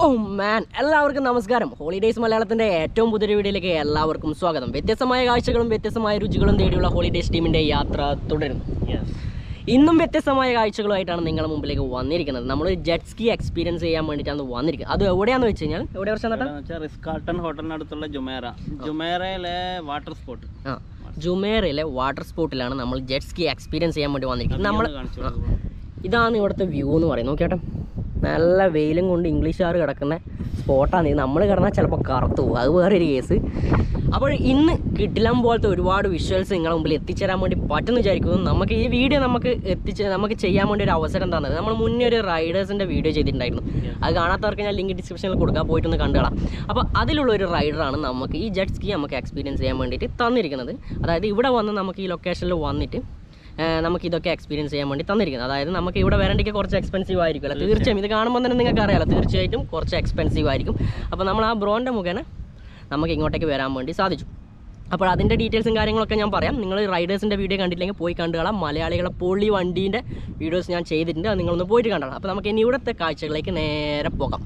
ഓ മാൻ എല്ലാവർക്കും നമസ്കാരം ഹോളിഡേയ്സ് മലയാളത്തിന്റെ ഏറ്റവും പുതിയൊരു വീഡിയോയിലേക്ക് എല്ലാവർക്കും സ്വാഗതം വ്യത്യസ്തമായ കാഴ്ചകളും വ്യത്യസ്തമായ രുചികളും തേടിയുള്ള ഹോളിഡേയ്സ് ടീമിന്റെ യാത്ര തുടരുന്നു ഇന്നും വ്യത്യസ്തമായ കാഴ്ചകളുമായിട്ടാണ് നിങ്ങളുടെ മുമ്പിലേക്ക് വന്നിരിക്കുന്നത് നമ്മൾ ജെറ്റ് സ്കി എക്സ്പീരിയൻസ് ചെയ്യാൻ വേണ്ടിയിട്ടാണ് വന്നിരിക്കുന്നത് അത് എവിടെയാണെന്ന് വെച്ച് കഴിഞ്ഞാൽ എവിടെ വർഷം നട്ടാ വെച്ചാൽ റിസ്കാർട്ടൺ ഹോട്ടലിനടുത്തുള്ള ജുമേറ ജുമേറയിലെ വാട്ടർ സ്പോട്ട് ആ ജുമേറയിലെ വാട്ടർ സ്പോട്ടിലാണ് നമ്മൾ ജെറ്റ് സ്കി എക്സ്പീരിയൻസ് ചെയ്യാൻ വേണ്ടി വന്നിരിക്കുന്നത് നമ്മൾ കാണിച്ചു ആ. ഇതാണ് ഇവിടുത്തെ വ്യൂ എന്ന് പറയുന്നത് നോക്കിയാട്ടെ നല്ല വെയിലും കൊണ്ട് ഇംഗ്ലീഷുകാർ കിടക്കുന്ന സ്പോട്ടാണ് ഇത് നമ്മൾ കിടന്നാൽ ചിലപ്പോൾ കറുത്തു പോകും അത് വേറൊരു കേസ് അപ്പോൾ ഇന്ന് കിട്ടിലം പോലത്തെ ഒരുപാട് വിഷ്വൽസ് നിങ്ങളുടെ മുമ്പിൽ എത്തിച്ചേരാൻ വേണ്ടി പറ്റുമെന്ന് വിചാരിക്കുന്നു നമുക്ക് ഈ വീഡിയോ നമുക്ക് എത്തിച്ച് നമുക്ക് ചെയ്യാൻ വേണ്ടി ഒരു അവസരം തന്നത് നമ്മൾ മുന്നേ ഒരു റൈഡേഴ്സിൻ്റെ വീഡിയോ ചെയ്തിട്ടുണ്ടായിരുന്നു അത് കാണാത്തവർക്ക് ഞാൻ ലിങ്ക് ഡിസ്ക്രിപ്ഷനിൽ കൊടുക്കാം പോയിട്ടൊന്ന് കണ്ടുകളാം അപ്പോൾ അതിലുള്ള ഒരു റൈഡറാണ് നമുക്ക് ഈ ജെറ്റ് സ്കി നമുക്ക് എക്സ്പീരിയൻസ് ചെയ്യാൻ വേണ്ടിയിട്ട് തന്നിരിക്കുന്നത് അതായത് ഇവിടെ വന്ന് നമുക്ക് ഈ ലൊക്കേഷനിൽ വന്നിട്ട് ഏഹ് നമുക്ക് ഇതൊക്കെ എക്സ്പീരിയൻസ് ചെയ്യാൻ വേണ്ടി തന്നിരിക്കുന്നത് അതായത് നമുക്ക് ഇവിടെ വരേണ്ടിക്ക് കുറച്ച് എക്സ്പെൻസീവ് ആയിരിക്കുമല്ലോ തീർച്ചയായും ഇത് കാണുമ്പോൾ തന്നെ നിങ്ങൾക്ക് അറിയാലോ തീർച്ചയായിട്ടും കുറച്ച് എക്സ്പെൻസീവ് ആയിരിക്കും അപ്പോൾ നമ്മൾ ആ ബ്രോൻ്റെ മുഖേന നമുക്ക് ഇങ്ങോട്ടേക്ക് വരാൻ വേണ്ടി സാധിച്ചു അപ്പോൾ അതിൻ്റെ ഡീറ്റെയിൽസും കാര്യങ്ങളൊക്കെ ഞാൻ പറയാം നിങ്ങൾ റൈഡേഴ്സിൻ്റെ വീഡിയോ കണ്ടില്ലെങ്കിൽ പോയി കണ്ടുകളാം മലയാളികളെ പൊള്ളി വണ്ടീൻ്റെ വീഡിയോസ് ഞാൻ ചെയ്തിട്ടുണ്ട് അത് നിങ്ങളൊന്ന് പോയിട്ട് കണ്ടോളാം അപ്പോൾ നമുക്ക് ഇനി ഇവിടുത്തെ കാഴ്ചകളിലേക്ക് നേരെ പോകാം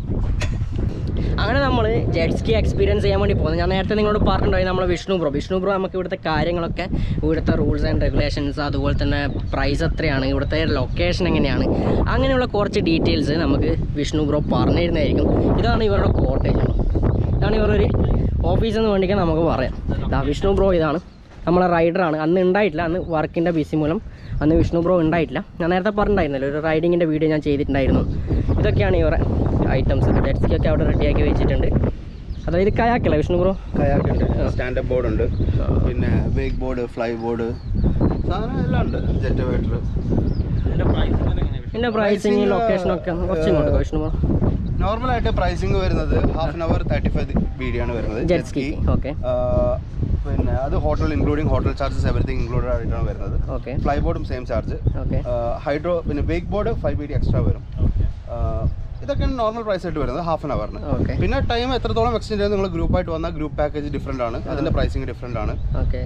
അങ്ങനെ നമ്മൾ ജെറ്റ് സ്കി എക്സ്പീരിയൻസ് ചെയ്യാൻ വേണ്ടി പോകുന്നത് ഞാൻ നേരത്തെ നിങ്ങളോട് പറഞ്ഞിട്ടുണ്ടായി നമ്മൾ വിഷ്ണു ബ്രോ വിഷ്ണു ബ്രോ നമുക്ക് ഇവിടുത്തെ കാര്യങ്ങളൊക്കെ ഇവിടുത്തെ റൂൾസ് ആൻഡ് റെഗുലേഷൻസ് അതുപോലെ തന്നെ പ്രൈസ് എത്രയാണ് ഇവിടുത്തെ ലൊക്കേഷൻ എങ്ങനെയാണ് അങ്ങനെയുള്ള കുറച്ച് ഡീറ്റെയിൽസ് നമുക്ക് വിഷ്ണു ബ്രോ പറഞ്ഞിരുന്നതായിരിക്കും ഇതാണ് ഇവരുടെ കോട്ടേജ് ഇതാണ് ഇവരുടെ ഒരു ഓഫീസെന്ന് വേണ്ടിക്കാൻ നമുക്ക് പറയാം ഇതാ വിഷ്ണു ബ്രോ ഇതാണ് നമ്മളെ റൈഡറാണ് അന്ന് ഉണ്ടായിട്ടില്ല അന്ന് വർക്കിൻ്റെ ബിസി മൂലം അന്ന് വിഷ്ണു ബ്രോ ഉണ്ടായിട്ടില്ല ഞാൻ നേരത്തെ പറഞ്ഞിട്ടുണ്ടായിരുന്നല്ലോ ഒരു റൈഡിങ്ങിൻ്റെ വീഡിയോ ഞാൻ ചെയ്തിട്ടുണ്ടായിരുന്നു ഇതൊക്കെയാണ് ഇവരെ ഐറ്റംസ് ജെറ്റ് സ്കി ഒക്കെ അവിടെ റെഡിയാക്കി വെച്ചിട്ടുണ്ട് അതായത് കയാക്കല്ല വിഷ്ണു ബ്രോ കയാക്ക് ഉണ്ട് സ്റ്റാൻഡപ്പ് ബോർഡ് ഉണ്ട് പിന്നെ വേക്ക് ബോർഡ് ഫ്ലൈ ബോർഡ് സാധനം എല്ലാം ഉണ്ട് ജെറ്റ് വേറ്റർ ഇതിന്റെ പ്രൈസ് എങ്ങനെയാണ് എൻ്റെ പ്രൈസിങ് ലൊക്കേഷനൊക്കെ കുറച്ച് ഇങ്ങോട്ട് പോ, വിഷ്ണു ബ്രോ നോർമലായിട്ട് പ്രൈസിങ് വരുന്നത് half an hour thirty five B D ആണ് വരുന്നത് jet jet ski ski. Okay ആ, പിന്നെ അത് hotel including hotel charges everything included ആയിട്ടാണ് വരുന്നത് ഓക്കെ ഫ്ലൈ ബോർഡും സെയിം ചാർജ് ഓക്കെ ഹൈഡ്രോ പിന്നെ wake board five B D extra വരും ആ, ഇതൊക്കെയാണ് നോർമൽ പ്രൈസ് ആയിട്ട് വരുന്നത് ഹാഫ് ആൻ അവറിന് ഓക്കെ പിന്നെ ടൈം എത്രത്തോളം എക്സ്റ്റെൻഡ് ചെയ്ത് നിങ്ങൾ ഗ്രൂപ്പായിട്ട് വന്നാൽ ഗ്രൂപ്പ് പാക്കേജ് ഡിഫറെൻ്റ് ആണ് അതിൻ്റെ പ്രൈസിങ് ഡിഫറെൻ്റ് ആണ് ഓക്കെ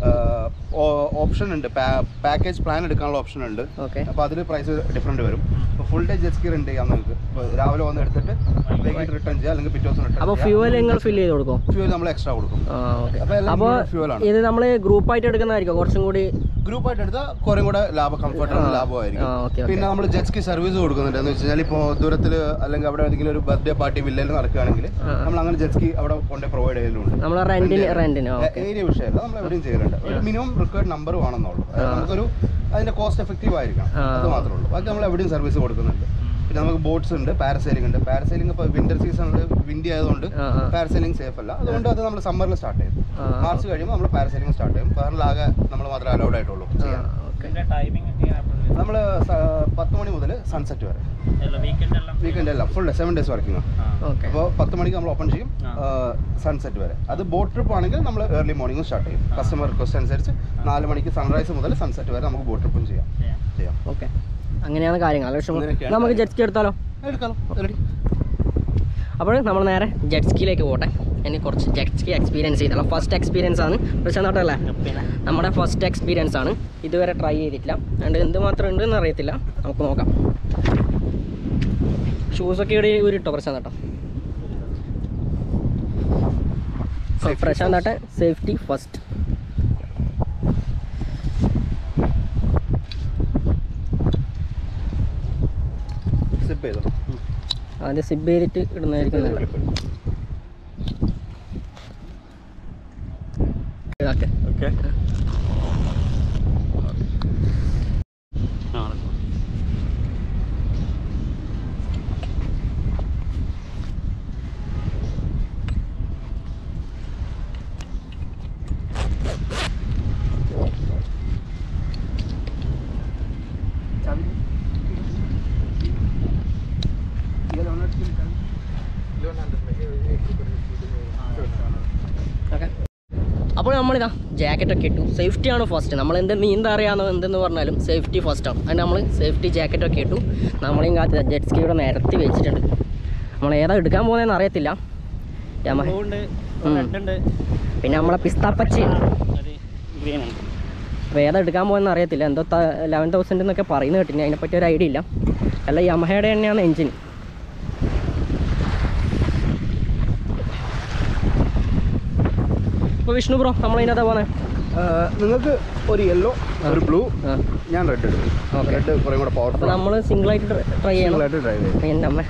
ഓപ്ഷൻ ഉണ്ട് പാക്കേജ് പ്ലാൻ എടുക്കാനുള്ള ഓപ്ഷൻ ഉണ്ട് ഓക്കെ അപ്പോൾ അതിൽ പ്രൈസ് ഡിഫറെൻറ്റ് വരും ഇപ്പോൾ full day jet ski rent ചെയ്യാം നിങ്ങൾക്ക് ഇപ്പോൾ രാവിലെ വന്ന് എടുത്തിട്ട് വൈകിട്ട് റിട്ടേൺ ചെയ്യാം അല്ലെങ്കിൽ പിറ്റേ ദിവസം അപ്പോൾ റിട്ടേൺ ഫ്യൂവൽ നിങ്ങൾ ഫില്ല് ചെയ്ത് കൊടുക്കും ഫ്യൂൽ നമ്മൾ എക്സ്ട്രാ കൊടുക്കും ആ ഓക്കെ അപ്പോൾ എല്ലാം അപ്പോൾ ഫ്യൂലാണ് ഇത് നമ്മൾ ഗ്രൂപ്പായിട്ട് എടുക്കുന്നതായിരിക്കും കുറച്ചും കൂടി ഗ്രൂപ്പായിട്ട് എടുത്താൽ കുറേ കൂടെ ലാഭം കംഫർട്ടബിൾ ആ ലാഭമായിരിക്കും ഓക്കെ ഓക്കെ പിന്നെ നമ്മൾ ജെറ്റ് സ്കി സർവീസ് കൊടുക്കുന്നുണ്ട് എന്ന് വെച്ച് കഴിഞ്ഞാൽ ഇപ്പോൾ ദൂരത്തിൽ അല്ലെങ്കിൽ അവിടെ ഏതെങ്കിലും ഒരു ബർത്ത്ഡേ പാർട്ടി വില്ലയിൽ നടക്കുകയാണെങ്കിൽ ആ. നമ്മൾ അങ്ങനെ ജെറ്റ് സ്കി അവിടെ കൊണ്ട് പ്രൊവൈഡ് ചെയ്യലുണ്ട് നമ്മൾ റെന്റിന് റെന്റിന് ഓക്കെ ഏരിയ വിഷയമല്ല നമ്മൾ എവിടെയും ചെയ്യലുണ്ട് ഒരു മിനിമം റിക്വയർഡ് നമ്പർ വേണമെന്നുള്ളൂ അത് നമുക്കൊരു അതിന്റെ കോസ്റ്റ് എഫക്റ്റീവ് ആയിരിക്കണം ആ. അത് മാത്രമേ ഉള്ളൂ ബാക്കി നമ്മൾ എവിടെയും സർവീസ് കൊടുക്കുന്നുണ്ട് പിന്നെ നമുക്ക് ബോട്ട്സ് ഉണ്ട് പാരസൈലിംഗ് ഉണ്ട് പാരസൈലിംഗ് ഇപ്പോൾ വിന്റർ സീസണിൽ വിൻഡി ആയതുകൊണ്ട് ആ ആ പാരസൈലിംഗ് സേഫ് അല്ല അതുകൊണ്ട് അത് നമ്മൾ സമ്മറിൽ സ്റ്റാർട്ട് ചെയ്യും ആ, മാർച്ച് കഴിയുമ്പോൾ നമ്മൾ പാരസൈലിംഗ് സ്റ്റാർട്ട് ചെയ്യും വേറെ നമ്മൾ മാത്രമേ അലൗഡ് ആയിട്ടുള്ളൂ ചെയ്യാൻ ഓക്കെ ഇതിന്റെ ടൈമിംഗ് നമ്മൾ പത്ത് മണി മുതൽ സൺസെറ്റ് വരെ വീക്കെൻഡ് എല്ലാം വീക്കെൻഡ് എല്ലാം ഫുൾ സെവൻ ഡേയ്സ് വർക്കിംഗ് ആ. ഓക്കെ അപ്പോൾ പത്ത് മണിക്ക് നമ്മൾ ഓപ്പൺ ചെയ്യും ആ. സൺസെറ്റ് വരെ അത് ബോട്ട് ട്രിപ്പ് ആണെങ്കിൽ നമ്മൾ ഏർലി മോർണിംഗ് സ്റ്റാർട്ട് ചെയ്യും കസ്റ്റമർ റിക്വസ്റ്റ് അനുസരിച്ച് നാല് മണിക്ക് സൺറൈസ് മുതൽ സൺസെറ്റ് വരെ നമുക്ക് ബോട്ട് ട്രിപ്പും ചെയ്യാം ചെയ്യാം. ചെയ്യാം ഓക്കെ അങ്ങനെയാണ് കാര്യങ്ങൾ അല്ല വിഷമം അങ്ങനെയൊക്കെയാണ് നമുക്ക് ജെറ്റ് സ്കി എടുത്താലോ എടുക്കാം റെഡി അപ്പോൾ നമ്മൾ നേരെ ജെറ്റ് സ്കിയിലേക്ക് പോട്ടെ എനിക്ക് കുറച്ച് ജെറ്റ് സ്കി എക്സ്പീരിയൻസ് ചെയ്തല്ലോ ഫസ്റ്റ് എക്സ്പീരിയൻസ് ആണ് പ്രശാന്തല്ലേ പിന്നെ നമ്മുടെ ഫസ്റ്റ് എക്സ്പീരിയൻസ് ആണ് ഇതുവരെ ട്രൈ ചെയ്തിട്ടില്ല അതുകൊണ്ട് എന്ത് മാത്രം ഉണ്ടെന്ന് അറിയത്തില്ല നമുക്ക് നോക്കാം ഷൂസൊക്കെ ഇവിടെ ഊരിട്ടോ പ്രശാന്ത് കേട്ടോ പ്രശാന്ത് ആട്ടെ സേഫ്റ്റി ഫസ്റ്റ് സിപ്പ് ചെയ്തോ ആദ്യം സിബ് ചെയ്തിട്ട് ഇടുന്നതായിരിക്കും നല്ലത് ഇതാക്കെ ഓക്കെ ആ, ഓക്കെ അപ്പോൾ നമ്മളിതാ ജാക്കറ്റൊക്കെ ഇട്ടു സേഫ്റ്റിയാണ് ഫസ്റ്റ് നമ്മൾ എന്ത് നീന്താ അറിയാമെന്നോ എന്തെന്ന് പറഞ്ഞാലും സേഫ്റ്റി ഫസ്റ്റാണ് അതിന് നമ്മൾ സേഫ്റ്റി ജാക്കറ്റൊക്കെ ഇട്ടു നമ്മളെയും കാത്തി ജെറ്റ് സ്കി ഇവിടെ നിരത്തി വെച്ചിട്ടുണ്ട് നമ്മൾ ഏതാ എടുക്കാൻ പോകുന്നതെന്ന് അറിയത്തില്ല യമഹ blue ഉണ്ട് ഉം. റെഡ് ഉണ്ട് പിന്നെ നമ്മളെ പിസ്താപ്പച്ചി ഒരു ഗ്രീൻ ഉണ്ട് അപ്പോൾ ഏതാ എടുക്കാൻ പോകുന്നതെന്ന് അറിയത്തില്ല എന്തോ ലെവൻ തൗസൻഡ് എന്നൊക്കെ പറയുന്നത് കേട്ടിന് അതിനെപ്പറ്റി ഒരു ഐഡിയ ഇല്ല അല്ല യമഹയുടെ തന്നെയാണ് എഞ്ചിൻ അപ്പോൾ വിഷ്ണു ബ്രോ നമ്മളതിനകത്താ പോകുന്നത് നിങ്ങൾക്ക് ഒരു യെല്ലോ ഒരു ബ്ലൂ ആ ഞാൻ റെഡ് എടുക്കും Okay. റെഡ് കുറേ കൂടെ അപ്പോൾ പവർഫുൾ നമ്മൾ സിംഗിളായിട്ട് ട്രൈ ചെയ്യണം ആയിട്ട് ഡ്രൈവ് ചെയ്യും എൻ്റെ അമ്മ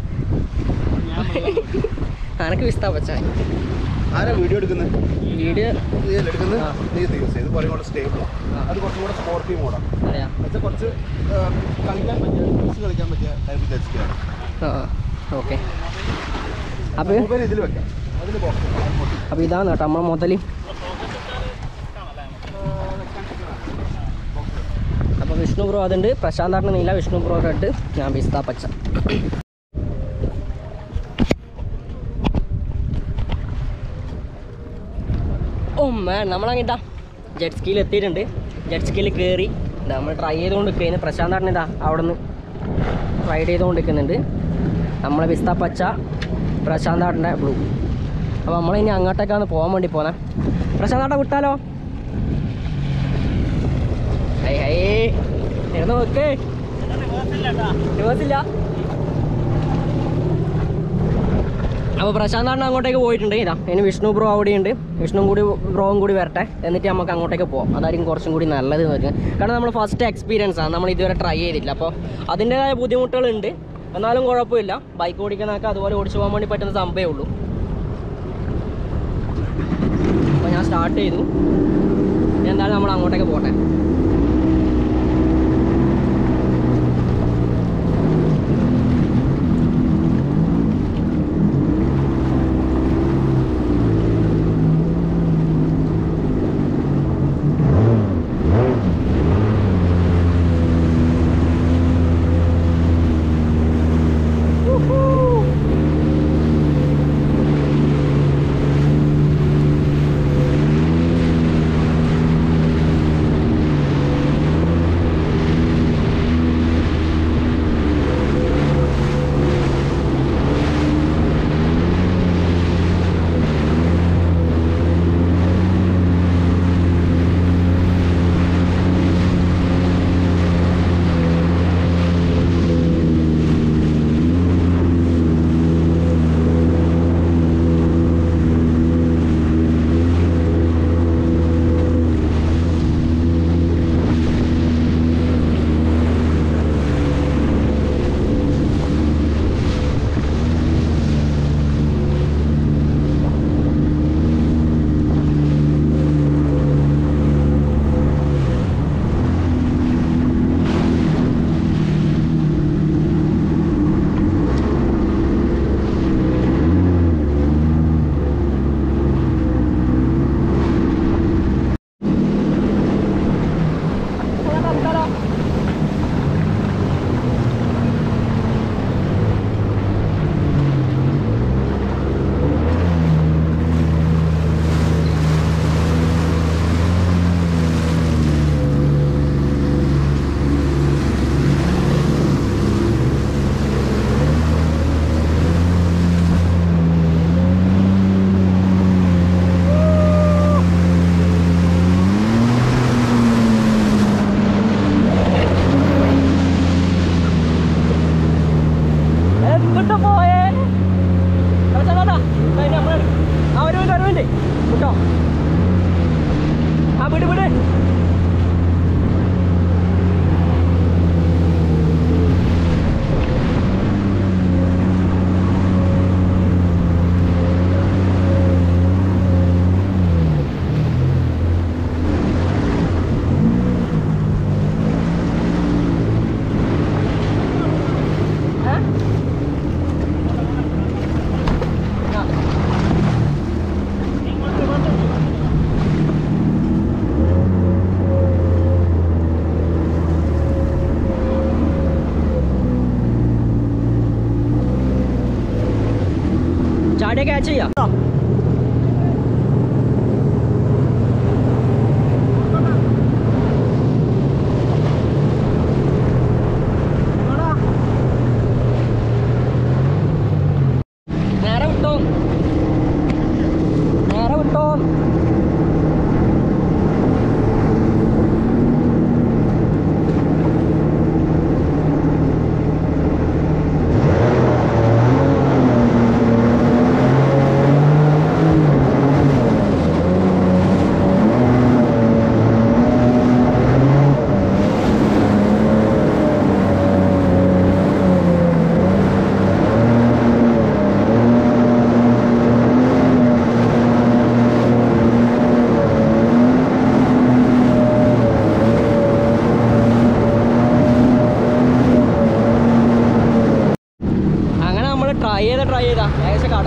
അനക്ക് വിസ്താ പച്ച ആരാ വീഡിയോ എടുക്കുന്നത് വീഡിയോ നീ അല്ലേ എടുക്കുന്നത് ആ. നീ യൂസ് ചെയ്ത് കുറേ കൂടെ സ്റ്റേബിൾ ആ. അത് കുറച്ചും കൂടെ സ്പോർട്ടീവ് മോഡാണ് അറിയാം എന്നുവെച്ചാൽ കുറച്ച് ആ, കളിക്കാൻ പറ്റിയ യൂസ് കളിക്കാൻ പറ്റിയ ടൈപ്പ് ജെറ്റ്സ്റ്റിയാണ് ആ ഓക്കെ അപ്പോൾ മൊബൈൽ ഇതിൽ വെക്കാം അതിൽ ബോക്സ് അപ്പോൾ ഇതാണ് കേട്ടോ നമ്മളെ മുതൽ അപ്പോൾ വിഷ്ണു ബ്രോ അതുണ്ട് പ്രശാന്താട്ടൻ നീല വിഷ്ണു ബ്രോ റെഡ് ഞാൻ പിസ്ത പച്ച ഓ മാൻ നമ്മളങ്ങിട്ടാ ജെറ്റ് സ്കീൽ എത്തിയിട്ടുണ്ട് ജെറ്റ് സ്കീൽ കയറി ഇതാ നമ്മൾ ട്രൈ ചെയ്തുകൊണ്ട് നിൽക്കുകയാണ് പ്രശാന്താട്ടൻ ഇതാ അവിടെ നിന്ന് റൈഡ് ചെയ്തുകൊണ്ട് നിൽക്കുന്നുണ്ട് നമ്മളെ പിസ്ത പച്ച പ്രശാന്താട്ടൻ്റെ ബ്ലൂ അപ്പോൾ നമ്മളിനി അങ്ങോട്ടേക്കാണ് പോകാൻ വേണ്ടി പോന്നെ പ്രശാന്താട്ട വിട്ടാലോ ഹൈ ഹൈ ഇരുന്ന് നോക്ക് റിവേഴ്സില്ല അപ്പോൾ പ്രശാന്താട്ടൻ അങ്ങോട്ടേക്ക് പോയിട്ടുണ്ട് ഇതാ ഇനി വിഷ്ണു ബ്രോ അവിടെയുണ്ട് വിഷ്ണു കൂടി ബ്രോവും കൂടി വരട്ടെ എന്നിട്ട് നമുക്ക് അങ്ങോട്ടേക്ക് പോകാം അതായിരിക്കും കുറച്ചും കൂടി നല്ലത് നോക്കുക കാരണം നമ്മൾ ഫസ്റ്റ് എക്സ്പീരിയൻസ് ആണ് നമ്മൾ ഇതുവരെ ട്രൈ ചെയ്തിട്ടില്ല അപ്പോൾ അതിൻ്റെതായ ബുദ്ധിമുട്ടുകളുണ്ട് എന്നാലും കുഴപ്പമില്ല ബൈക്ക് ഓടിക്കുന്നതൊക്കെ അതുപോലെ ഓടിച്ചു പോകാൻ വേണ്ടി പറ്റുന്ന സംഭവമേ ഉള്ളൂ അപ്പോൾ ഞാൻ സ്റ്റാർട്ട് ചെയ്തു ഇനി എന്തായാലും നമ്മൾ അങ്ങോട്ടേക്ക് പോട്ടെ എങ്ങോട്ട് പോയേ പ്രശാന്താട്ടാ ആ ഒരു മിനിറ്റ് ഒരു മിനിറ്റ് വിട്ടോ ആ വിട് വിട് ഏ? ആ. ചാടിയ ക്യാച്ച് ചെയ്യാം നേരെ വിട്ടോ നേരെ വിട്ടോ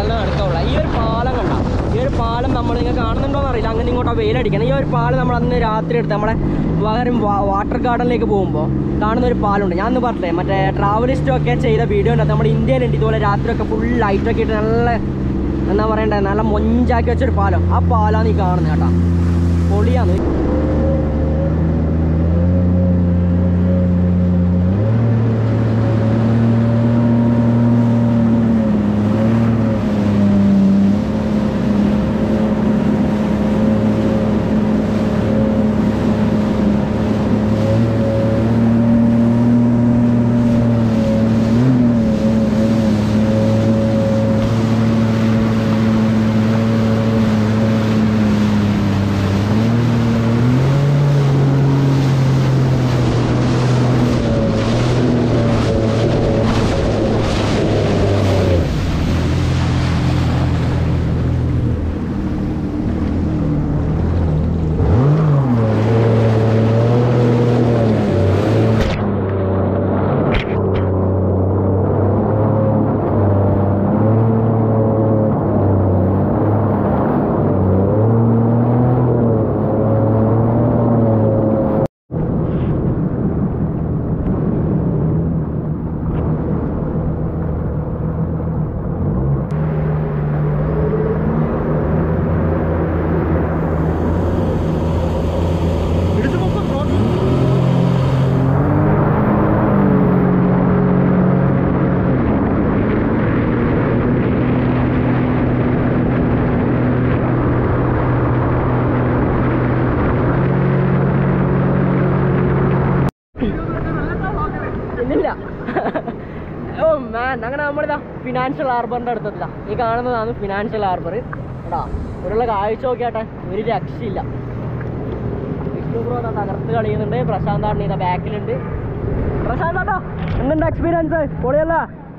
അങ്ങനെ നടക്കാവുള്ള ഈ ഒരു പാലം കണ്ട ഈ ഒരു പാലം നമ്മൾ നിങ്ങൾ കാണുന്നുണ്ടോ അറിയില്ല അങ്ങനെ ഇങ്ങോട്ടോ വെയിലടിക്കണം ഈ ഒരു പാലം നമ്മൾ അന്ന് രാത്രി എടുത്ത് നമ്മളെ പകരം വാട്ടർ ഗാർഡനിലേക്ക് പോകുമ്പോൾ കാണുന്ന ഒരു പാലമുണ്ട് ഞാൻ അന്ന് പറഞ്ഞില്ലേ മറ്റേ ട്രാവലിസ്റ്റും ഒക്കെ ചെയ്ത വീഡിയോ ഉണ്ട് നമ്മുടെ ഇന്ത്യയിലുണ്ട് ഇതുപോലെ രാത്രിയൊക്കെ ഫുൾ ലൈറ്റൊക്കെ ഇട്ട് നല്ല എന്താ പറയണ്ടേ നല്ല മൊഞ്ചാക്കി വെച്ചൊരു പാലം ആ പാലാണ് ഈ കാണുന്നത് കേട്ടോ പൊളിയാന്ന് ഇല്ലില്ല ഓ മാൻ അങ്ങനെ നമ്മളിതാ ഫിനാൻഷ്യൽ ഹാർബറിൻ്റെ അടുത്തെത്തില്ല ഈ കാണുന്നതാണ് ഫിനാൻഷ്യൽ ഹാർബർ എടാ ഇവിടെയുള്ള കാഴ്ച നോക്കിയാട്ടെ ഒരു രക്ഷയില്ല വിഷ്ണു ബ്രോ അതാ തകർത്ത് കളിയുന്നുണ്ട് പ്രശാന്ത് ആണ് ഇതാ ബാക്കിലുണ്ട് പ്രശാന്ത് ആട്ടോ എന്തുണ്ട് എക്സ്പീരിയൻസ് പൊളിയല്ല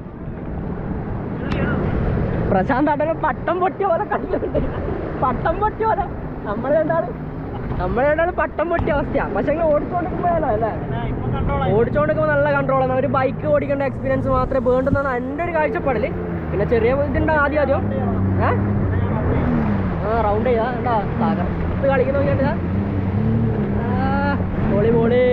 പ്രശാന്ത് ആട്ടനെ പട്ടം പൊട്ടിയ പോലെ കണ്ടിട്ടുണ്ട് പട്ടം പൊട്ടിയ പോലെ നമ്മൾ രണ്ടാണ് നമ്മൾ രണ്ടാണ് പട്ടം പൊട്ടിയ അവസ്ഥയാണ് പക്ഷെ ഓടിച്ചോണ്ടിരിക്കുമ്പോഴല്ലോ അല്ലേ ഓടിച്ചോണ്ടിരിക്കുമ്പോൾ നല്ല കൺട്രോളാണ് ഒരു ബൈക്ക് ഓടിക്കേണ്ട എക്സ്പീരിയൻസ് മാത്രമേ വേണ്ടുന്നതാണ് എൻ്റെ ഒരു കാഴ്ചപ്പാടില് പിന്നെ ചെറിയ ഇതുണ്ട് ആദ്യം ആദ്യം ഏ ആ റൗണ്ട് ചെയ്താ എന്താ തകർത്ത് കളിക്കുന്ന നോക്കിയാ പൊളി പൊളി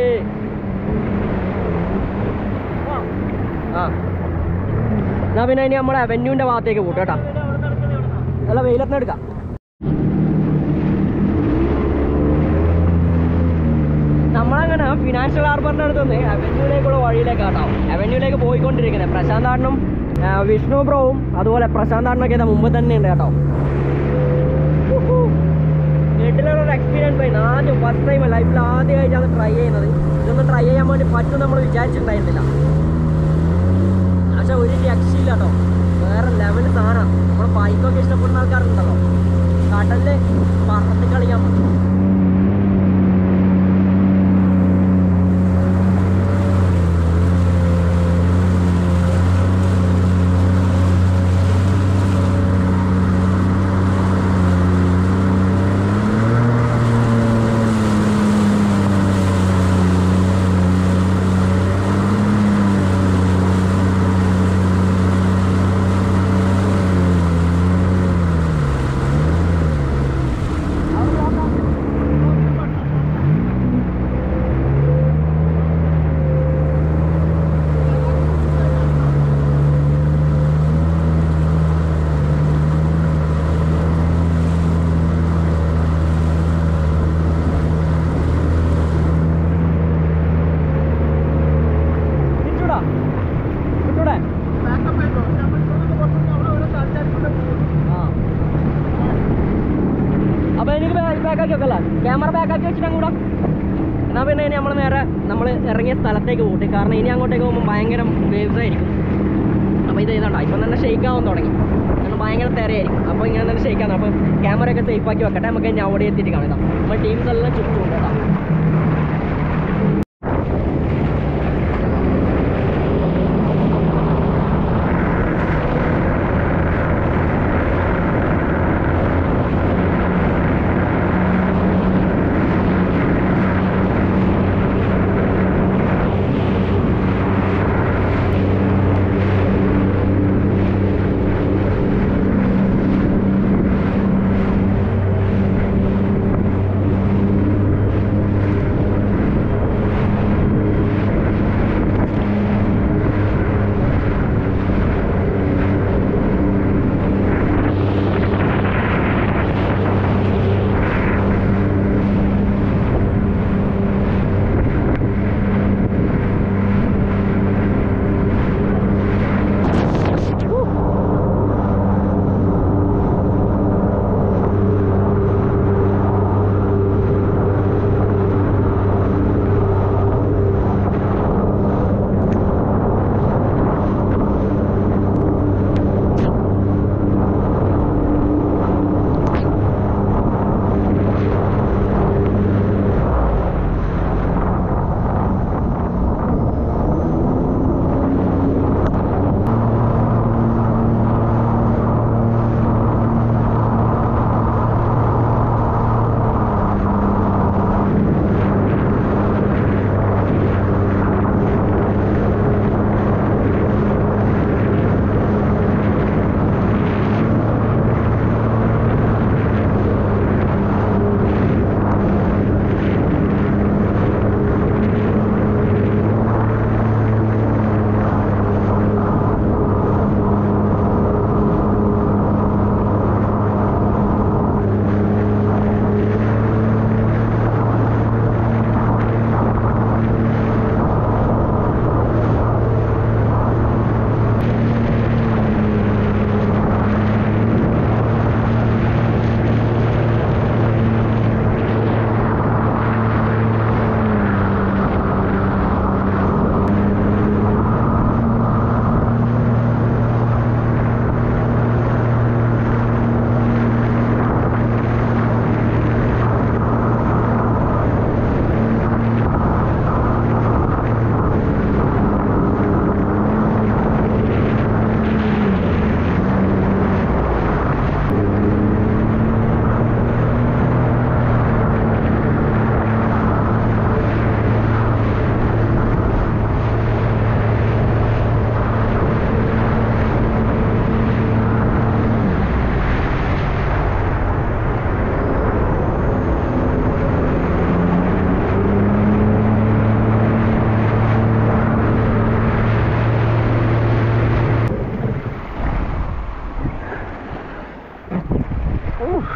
ആ എന്നാ പിന്നെ ഇനി നമ്മുടെ അവന്യൂൻ്റെ ഭാഗത്തേക്ക് പോട്ടെ കേട്ടോ നല്ല വെയിലത്തിന് എടുക്കാം നമ്മളങ്ങനെ ഫിനാൻഷ്യൽ ഹാർബറിൻ്റെ അടുത്ത് നിന്ന് അവന്യൂലേക്കുള്ള വഴിയിലേക്ക് കേട്ടോ അവന്യൂലേക്ക് പോയിക്കൊണ്ടിരിക്കുന്നത് പ്രശാന്ത് ആട്ടനും ആ, വിഷ്ണു ബ്രോവും അതുപോലെ പ്രശാന്ത് ആട്ടനൊക്കെ ഇതാ മുമ്പ് തന്നെ ഉണ്ട് കേട്ടോ വീട്ടിലൊരു എക്സ്പീരിയൻസ് ആയിരുന്നു ആദ്യം ഫസ്റ്റ് ടൈം ലൈഫിൽ ആദ്യമായിട്ടാണ് ട്രൈ ചെയ്യുന്നത് ഇതൊന്നും ട്രൈ ചെയ്യാൻ വേണ്ടി പറ്റും നമ്മൾ വിചാരിച്ചിട്ടുണ്ടായിരുന്നില്ല പക്ഷെ ഒരു രക്ഷയില്ല കേട്ടോ വേറെ ലെവൽ സാധനം നമ്മൾ ബൈക്കൊക്കെ ഇഷ്ടപ്പെടുന്ന ആൾക്കാരുണ്ടല്ലോ കടലിൽ പറത്തി കളിക്കാൻ പറ്റും തിരിച്ചൂടാ വിട്ടൂടെ ആ അപ്പൊ എനിക്ക് ബാക്കാക്കി വെക്കല്ല ക്യാമറ ബാക്കാക്കി വെച്ചിട്ട് അങ്ങോട്ടാ എന്നാ പിന്നെ ഇനി നമ്മൾ നേരെ നമ്മൾ ഇറങ്ങിയ സ്ഥലത്തേക്ക് പോട്ടെ കാരണം ഇനി അങ്ങോട്ടേക്ക് പോകുമ്പോൾ ഭയങ്കര വേവ്സ് ആയിരിക്കും അപ്പോൾ ഇത് ചെയ്തോണ്ടാ ഇപ്പം തന്നെ ഷെയ്ക്ക് ആവാൻ തുടങ്ങി കാരണം ഭയങ്കര തിരയായിരിക്കും അപ്പോൾ ഇങ്ങനെ തന്നെ ഷെയ്ക്ക് ആവുന്നത് അപ്പോൾ ക്യാമറ ഒക്കെ സേഫ് ആക്കി വെക്കട്ടെ നമുക്ക് ഇനി അവിടെ എത്തിയിട്ട് കാണാം ഇതാ. നമ്മൾ ടീംസ് എല്ലാം ചുറ്റുമുണ്ട് കേട്ടോ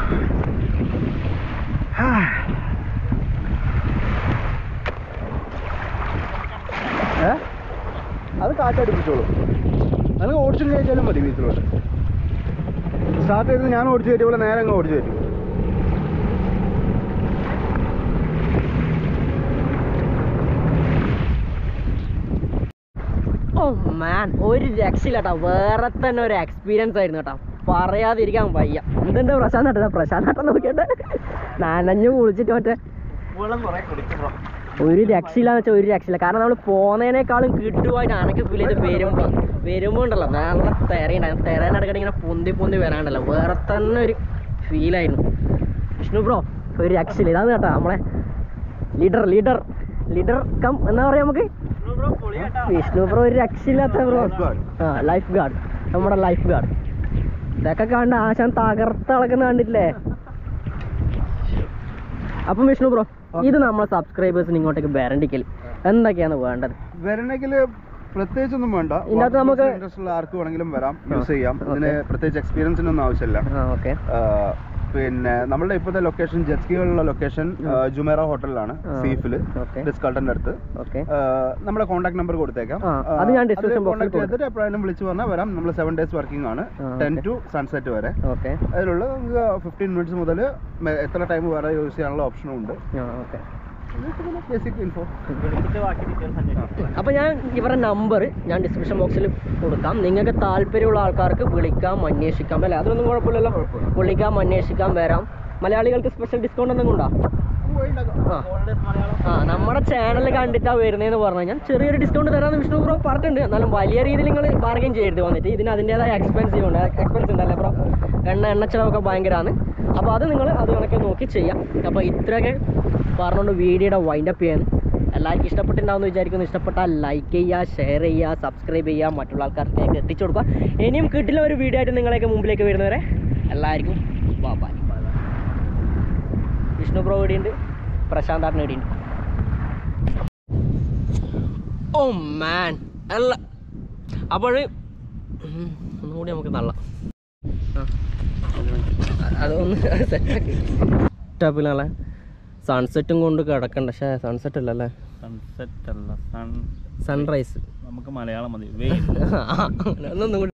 ഏ അത് കാറ്റടിപ്പിച്ചോളൂ നമുക്ക് ഓടിച്ചു കയറ്റിയാലും മതി ബീച്ചിലോട്ട് സ്റ്റാർട്ട് ചെയ്ത് ഞാൻ ഓടിച്ചു കയറ്റിയപ്പോൾ നേരെ അങ്ങ് ഓടിച്ചു കയറ്റി ഓ മാൻ ഒരു രക്ഷയില്ല വേറെ തന്നെ ഒരു എക്സ്പീരിയൻസ് ആയിരുന്നു കേട്ടോ പറയാതിരിക്കാൻ വയ്യ എന്തെന്റെ പ്രശാന്ത് നട്ടതാ പ്രശാന്ത് നട്ടം നോക്കിയിട്ട് നനഞ്ഞു കുളിച്ചിട്ട് മറ്റേ വെള്ളം കുറെ കുടിച്ചു ബ്രോ ഒരു രക്ഷയില്ലാന്ന് വെച്ചാൽ ഒരു രക്ഷയില്ല കാരണം നമ്മൾ പോന്നതിനേക്കാളും കിട്ടുമായിട്ട് അനക്ക് ഫീൽ ചെയ്ത് വരുമ്പോൾ വരുമ്പോൾ ഉണ്ടല്ലോ നല്ല തിരയുണ്ടായിരുന്നു തിരേനടക്കടി ഇങ്ങനെ പൊന്തി പൊന്തി വരാണ്ടല്ലോ വേറെ തന്നെ ഒരു ഫീലായിരുന്നു വിഷ്ണു ബ്രോ ഒരു രക്ഷയില്ല ഇതാണ് കേട്ടോ നമ്മളെ ലീഡർ ലീഡർ ലീഡർ കം എന്നാ പറയാ നമുക്ക് ബ്രോ പൊളി കേട്ടാ വിഷ്ണു ബ്രോ ഒരു രക്ഷയില്ലാത്ത ബ്രോ Life guard. ആ ലൈഫ് ഗാർഡ് നമ്മുടെ ലൈഫ് ഗാർഡ് ഇതൊക്കെ കണ്ട് ആശാൻ തകർത്ത് കളക്കുന്ന കണ്ടിട്ടില്ലേ അപ്പം വിഷ്ണു ബ്രോ ഇത് നമ്മളെ സബ്സ്ക്രൈബേഴ്സിന് ഇങ്ങോട്ടേക്ക് വരണ്ടിക്കൽ എന്തൊക്കെയാണ് വേണ്ടത് വരണമെങ്കിൽ പ്രത്യേകിച്ചൊന്നും വേണ്ട ഇതിനകത്ത് നമുക്ക് ഇൻട്രസ്റ്റ് ഉള്ള ആർക്ക് വേണമെങ്കിലും വരാം യൂസ് ആ, ചെയ്യാം okay. ഇതിന് പ്രത്യേകിച്ച് എക്സ്പീരിയൻസിനൊന്നും ആവശ്യമില്ല ആ ഓക്കെ ആ, പിന്നെ നമ്മളുടെ ഇപ്പോഴത്തെ ലൊക്കേഷൻ ജെറ്റ്സ്കികളുള്ള ലൊക്കേഷൻ ജുമേറ ഹോട്ടലിലാണ് ആ. സീഫിൽ ഓക്കെ ഡിസ്കൾട്ടന്റെ അടുത്ത് ഓക്കെ ആ, നമ്മുടെ കോൺടാക്ട് നമ്പർ കൊടുത്തേക്കാം ആ, അത് ഞാൻ description box ൽ കോൺടാക്ട് ചെയ്തിട്ട് എപ്പോഴായാലും വിളിച്ച് പറഞ്ഞാൽ വരാം നമ്മൾ സെവൻ ഡേയ്സ് വർക്കിംഗ് ആണ് ആ, ടെൻ okay. ടു സൺസെറ്റ് വരെ ഓക്കെ അതിലുള്ള നമുക്ക് ഫിഫ്റ്റീൻ മിനിറ്റ്സ് മുതൽ എത്ര ടൈം വേറെ യൂസ് ചെയ്യാനുള്ള ഓപ്ഷനും ഉണ്ട് ആ ഓക്കെ ബേസിക് ഇൻഫോ വിളിച്ചിട്ട് ബാക്കി ഡീറ്റെയിൽസ് അന്വേഷിക്കാം അപ്പോൾ ഞാൻ ഇവരുടെ നമ്പർ ഞാൻ ഡിസ്ക്രിപ്ഷൻ ബോക്സിൽ കൊടുക്കാം നിങ്ങൾക്ക് താല്പര്യമുള്ള ആൾക്കാർക്ക് വിളിക്കാം അന്വേഷിക്കാം അല്ലേ അതൊന്നും കുഴപ്പമില്ലല്ലോ വിളിക്കാം അന്വേഷിക്കാം വരാം മലയാളികൾക്ക് സ്പെഷ്യൽ ഡിസ്കൗണ്ട് എന്തെങ്കിലും ഉണ്ടോ ആ ആ നമ്മുടെ ചാനൽ കണ്ടിട്ടാ വരുന്നതെന്ന് പറഞ്ഞു കഴിഞ്ഞാൽ ചെറിയൊരു ഡിസ്കൗണ്ട് തരാമെന്ന് വിഷ്ണു ബ്രോ പറഞ്ഞിട്ടുണ്ട് എന്നാലും വലിയ രീതിയിൽ നിങ്ങൾ ബാർഗൈൻ ചെയ്യരുത് വന്നിട്ട് ഇതിന് അതിൻ്റെതായ എക്സ്പെൻസീവ് ഉണ്ട് എക്സ്പെൻസ് ഉണ്ടല്ലേ ബ്രോ എണ്ണ എണ്ണ ചിലവൊക്കെ ഭയങ്കരമാണ് അപ്പോൾ അത് നിങ്ങൾ അത് കണക്കെ നോക്കി ചെയ്യാം അപ്പോൾ ഇത്രയൊക്കെ പറഞ്ഞുകൊണ്ട് വീഡിയോയുടെ വൈൻഡപ്പ് ചെയ്യാൻ എല്ലാവർക്കും ഇഷ്ടപ്പെട്ടിട്ടുണ്ടാവുമെന്ന് വിചാരിക്കുന്നു ഇഷ്ടപ്പെട്ടാൽ ലൈക്ക് ചെയ്യുക ഷെയർ ചെയ്യുക സബ്സ്ക്രൈബ് ചെയ്യുക മറ്റുള്ള ആൾക്കാർക്കൊക്കെ എത്തിച്ചു കൊടുക്കുക ഇനിയും കിട്ടില്ല ഒരു വീഡിയോ ആയിട്ട് നിങ്ങളെയൊക്കെ മുമ്പിലേക്ക് വരുന്നവരെ എല്ലാവർക്കും ബൈ വിഷ്ണു ബ്രോ ഇവിടെയുണ്ട് പ്രശാന്ത് ആട്ടിന് ഇവിടെയുണ്ട് ഓ മാൻ അല്ല അപ്പോൾ ഒന്നുകൂടി നമുക്ക് തള്ളാം ആ. അതൊന്ന് സെറ്റാക്കി ടപ്പിലല്ലേ സൺസെറ്റും കൊണ്ട് കിടക്കണ്ട പക്ഷേ സൺസെറ്റ് അല്ലല്ലേ സൺസെറ്റ് അല്ല സൺ സൺറൈസ് നമുക്ക് മലയാളം മതി വെയിൽ ഒന്നും കൂടി